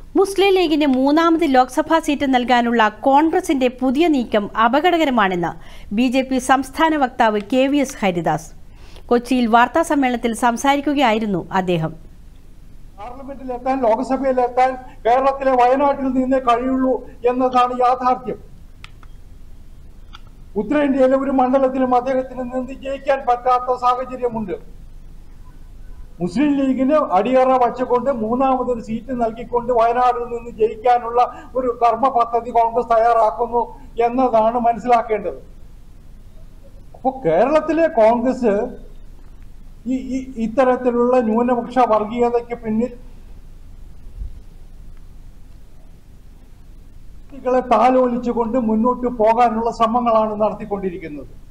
മുസ്ലിം ലീഗിന് മൂന്നാമത് ലോക്സഭാ സീറ്റ് നൽകാനുള്ള കോൺഗ്രസിന്റെ പുതിയ നീക്കം അപകടകരമാണെന്ന് ബി ജെ പി സംസ്ഥാന വക്താവ് കെ വി എസ് ഹരിദാസ് കൊച്ചിയിൽ വാർത്താ സമ്മേളനത്തിൽ സംസാരിക്കുകയായിരുന്നു അദ്ദേഹം പാർലമെന്റിലെത്താൻ ലോക്സഭയിലെത്താൻ കേരളത്തിലെ വയനാട്ടിൽ നിന്നേ കഴിയുള്ളൂ എന്നതാണ് യാഥാർത്ഥ്യം ഉത്തരേന്ത്യയിലെ ഒരു മണ്ഡലത്തിലും അദ്ദേഹത്തിന് നിന്ന് ജയിക്കാൻ പറ്റാത്ത സാഹചര്യമുണ്ട് മുസ്ലിം ലീഗിന് അടിയറ വച്ചുകൊണ്ട് മൂന്നാമതൊരു സീറ്റ് നൽകിക്കൊണ്ട് വയനാടിൽ നിന്ന് ജയിക്കാനുള്ള ഒരു കർമ്മ പദ്ധതി കോൺഗ്രസ് തയ്യാറാക്കുന്നു എന്നതാണ് മനസ്സിലാക്കേണ്ടത് അപ്പോൾ കേരളത്തിലെ കോൺഗ്രസ് ഈ ഈ- ഇത്തരത്തിലുള്ള ന്യൂനപക്ഷ വർഗീയതയ്ക്ക് പിന്നിൽ കളെ താലോലിച്ചുകൊണ്ട് മുന്നോട്ട് പോകാനുള്ള ശ്രമങ്ങളാണ് നടത്തിക്കൊണ്ടിരിക്കുന്നത്